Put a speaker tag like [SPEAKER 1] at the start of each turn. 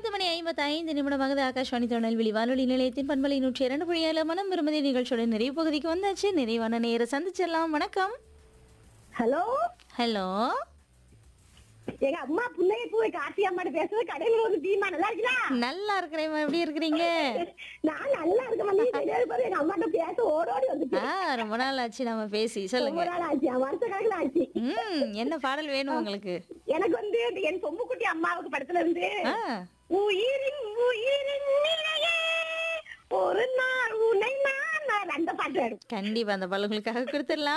[SPEAKER 1] பத்து மணி ஐம்பத்தி ஐந்து நிமிடமாகுது ஆகாஷ்வாணி தொழில்வெளி வானொலி நிலையத்தின் பண்பலை நூற்றி இரண்டு புள்ளி ஏழு மனம் விரும்பதி நிகழ்ச்சியோட நிறைவு பகுதிக்கு வந்தாச்சு நிறைவான நேர சந்திச்சிடலாம் வணக்கம்
[SPEAKER 2] ஹலோ
[SPEAKER 1] ஹலோ
[SPEAKER 2] எங்க அம்மா புள்ளைய பூவை கார்த்தி அம்மாட்ட பேசுறது கடையில வந்து தீமா நல்லா இருக்கீங்களா
[SPEAKER 1] நல்லா இருக்கிறேன் எப்படி இருக்கிறீங்க
[SPEAKER 2] நான் நல்லா இருக்கேன் நீ தெரியாது பாரு எங்க அம்மாட்ட பேச ஓடோடி வந்துட்டு
[SPEAKER 1] ஆ ரொம்ப நாள் ஆச்சு நம்ம பேசி சொல்லுங்க
[SPEAKER 2] ரொம்ப நாள் ஆச்சு வருஷ கணக்குல ஆச்சு
[SPEAKER 1] ம் என்ன பாடல் வேணும் உங்களுக்கு
[SPEAKER 2] எனக்கு வந்து இந்த என் சொம்புக்குட்டி அம்மாவுக்கு படத்துல இருந்து
[SPEAKER 1] ஆ
[SPEAKER 2] உயிரின் உயிரின் நிலையே ஒரு நாள் உன்னை நான் நான் அந்த பாட்டு வேணும்
[SPEAKER 1] கண்டிப்பா அந்த பாடல் உங்களுக்காக கொடுத்துடலாம்